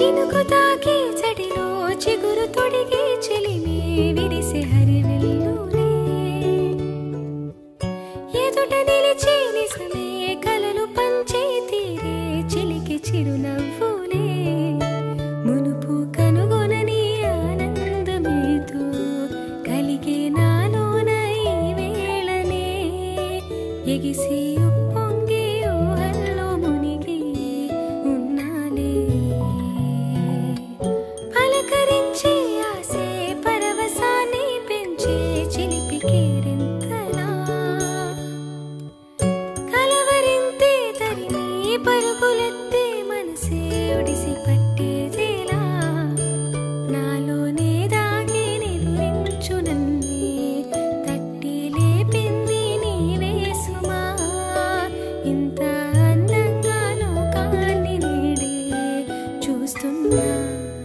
చినుకు తాకి చడిలో చిగురు తొడిగి చెలిమే విరిసే హరివెల్లులే ఎదుట నిలిచి నిజమే కలలు పంచే తీరే చిలికి చిరునవ్వులే మునుపు కనుగొనని ఆనందమేతో కలిగే నాలోన ఈ వేళనే ఎగిసి ఉప్పొంగి ఊహల్లో మునిగి ఉన్నాలే పలకరించే ఆసే పరవశాన్ని పెంచే చిలిపి కేరింతలా కలవరింతే తరిమి పరుగులెత్తే మనసే ఒడిసి పట్టేదేలా నాలోనే దాగి నిదురించు నన్నే తట్టి లేపింది నీవే సుమా ఇంత అందంగా లోకాన్ని నేడే చూస్తున్నా